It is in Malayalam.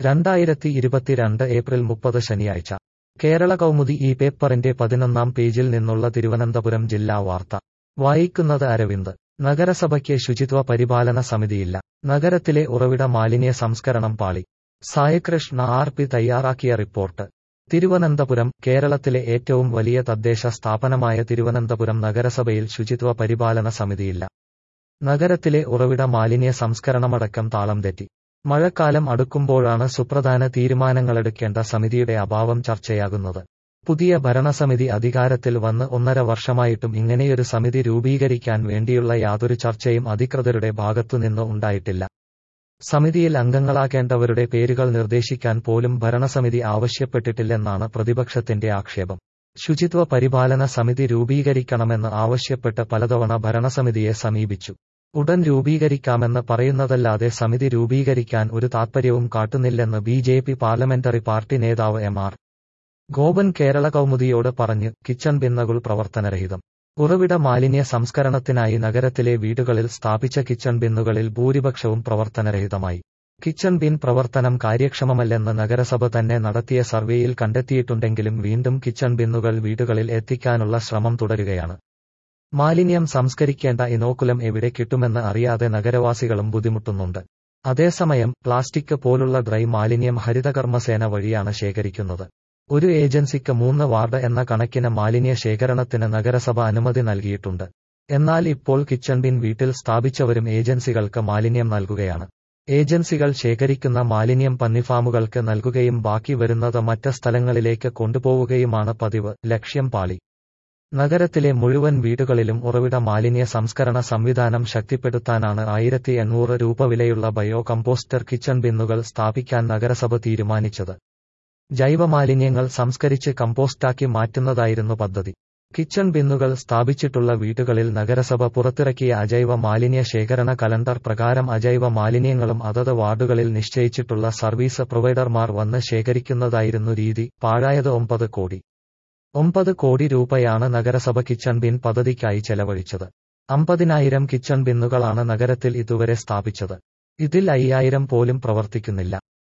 രണ്ടായിരത്തി ഇരുപത്തിരണ്ട് ഏപ്രിൽ മുപ്പത് ശനിയാഴ്ച കേരള കൗമുദി ഈ പേപ്പറിന്റെ പതിനൊന്നാം പേജിൽ നിന്നുള്ള തിരുവനന്തപുരം ജില്ലാ വാർത്ത വായിക്കുന്നത് അരവിന്ദ് നഗരസഭയ്ക്ക് ശുചിത്വ പരിപാലന സമിതിയില്ല നഗരത്തിലെ ഉറവിട മാലിന്യ സംസ്കരണം പാളി സായകൃഷ്ണ ആർ പി തയ്യാറാക്കിയ റിപ്പോർട്ട് തിരുവനന്തപുരം കേരളത്തിലെ ഏറ്റവും വലിയ തദ്ദേശ സ്ഥാപനമായ തിരുവനന്തപുരം നഗരസഭയിൽ ശുചിത്വ പരിപാലന സമിതിയില്ല നഗരത്തിലെ ഉറവിട മാലിന്യ സംസ്കരണമടക്കം താളം തെറ്റി മഴക്കാലം അടുക്കുമ്പോഴാണ് സുപ്രധാന തീരുമാനങ്ങളെടുക്കേണ്ട സമിതിയുടെ അഭാവം ചർച്ചയാകുന്നത് പുതിയ ഭരണസമിതി അധികാരത്തിൽ വന്ന് ഒന്നര വർഷമായിട്ടും ഇങ്ങനെയൊരു സമിതി രൂപീകരിക്കാൻ വേണ്ടിയുള്ള യാതൊരു ചർച്ചയും അധികൃതരുടെ ഭാഗത്തുനിന്ന് ഉണ്ടായിട്ടില്ല സമിതിയിൽ അംഗങ്ങളാകേണ്ടവരുടെ പേരുകൾ നിർദ്ദേശിക്കാൻ പോലും ഭരണസമിതി ആവശ്യപ്പെട്ടിട്ടില്ലെന്നാണ് പ്രതിപക്ഷത്തിന്റെ ആക്ഷേപം ശുചിത്വ പരിപാലന സമിതി രൂപീകരിക്കണമെന്ന് ആവശ്യപ്പെട്ട് പലതവണ ഭരണസമിതിയെ സമീപിച്ചു ഉടൻ രൂപീകരിക്കാമെന്ന് പറയുന്നതല്ലാതെ സമിതി രൂപീകരിക്കാൻ ഒരു താൽപ്പര്യവും കാട്ടുന്നില്ലെന്ന് B J P parliamentary party നേതാവ് എം ആർ ഗോപൻ കേരള കൗമുദിയോട് പറഞ്ഞ് കിച്ചൺ ബിന്നുകൾ പ്രവർത്തനരഹിതം ഉറവിട മാലിന്യ സംസ്കരണത്തിനായി നഗരത്തിലെ വീടുകളിൽ സ്ഥാപിച്ച കിച്ചൺ ബിന്നുകളിൽ ഭൂരിപക്ഷവും പ്രവർത്തനരഹിതമായി കിച്ചൺ ബിൻ പ്രവർത്തനം കാര്യക്ഷമമല്ലെന്ന് നഗരസഭ തന്നെ നടത്തിയ സർവേയിൽ കണ്ടെത്തിയിട്ടുണ്ടെങ്കിലും വീണ്ടും കിച്ചൺ ബിന്നുകൾ വീടുകളിൽ എത്തിക്കാനുള്ള ശ്രമം തുടരുകയാണ് മാലിന്യം സംസ്കരിക്കേണ്ട ഇനോക്കുലം എവിടെ കിട്ടുമെന്ന് അറിയാതെ നഗരവാസികളും ബുദ്ധിമുട്ടുന്നുണ്ട് അതേസമയം പ്ലാസ്റ്റിക് പോലുള്ള ഡ്രൈ മാലിന്യം ഹരിതകർമ്മസേന വഴിയാണ് ശേഖരിക്കുന്നത് ഒരു ഏജൻസിക്ക് മൂന്ന് വാർഡ് എന്ന കണക്കിന് മാലിന്യ ശേഖരണത്തിന് നഗരസഭ അനുമതി നൽകിയിട്ടുണ്ട് എന്നാൽ ഇപ്പോൾ കിച്ചൺ ബിൻ വീട്ടിൽ സ്ഥാപിച്ചവരും ഏജൻസികൾക്ക് മാലിന്യം നൽകുകയാണ് ഏജൻസികൾ ശേഖരിക്കുന്ന മാലിന്യം പന്നിഫാമുകൾക്ക് നൽകുകയും ബാക്കി വരുന്നത് മറ്റ് സ്ഥലങ്ങളിലേക്ക് കൊണ്ടുപോവുകയുമാണ് പതിവ് ലക്ഷ്യം പാളി നഗരത്തിലെ മുഴുവൻ വീടുകളിലും ഉറവിട മാലിന്യ സംസ്കരണ സംവിധാനം ശക്തിപ്പെടുത്താനാണ് ആയിരത്തി എണ്ണൂറ് രൂപ വിലയുള്ള ബയോ കമ്പോസ്റ്റർ കിച്ചൺ ബിന്നുകൾ സ്ഥാപിക്കാൻ നഗരസഭ തീരുമാനിച്ചത് ജൈവമാലിന്യങ്ങൾ സംസ്കരിച്ച് കമ്പോസ്റ്റാക്കി മാറ്റുന്നതായിരുന്നു പദ്ധതി കിച്ചൺ ബിന്നുകൾ സ്ഥാപിച്ചിട്ടുള്ള വീടുകളിൽ നഗരസഭ പുറത്തിറക്കിയ അജൈവ മാലിന്യ ശേഖരണ കലണ്ടർ പ്രകാരം അജൈവ മാലിന്യങ്ങളും അതത് വാർഡുകളിൽ നിശ്ചയിച്ചിട്ടുള്ള സർവീസ് പ്രൊവൈഡർമാർ വന്ന് ശേഖരിക്കുന്നതായിരുന്നു രീതി പാഴായത് ഒമ്പത് കോടി ഒമ്പത് കോടി രൂപയാണ് നഗരസഭ കിച്ചൺ ബിൻ പദ്ധതിക്കായി ചെലവഴിച്ചത് അമ്പതിനായിരം കിച്ചൺ ബിന്നുകളാണ് നഗരത്തിൽ ഇതുവരെ സ്ഥാപിച്ചത് ഇതിൽ അയ്യായിരം പോലും പ്രവർത്തിക്കുന്നില്ല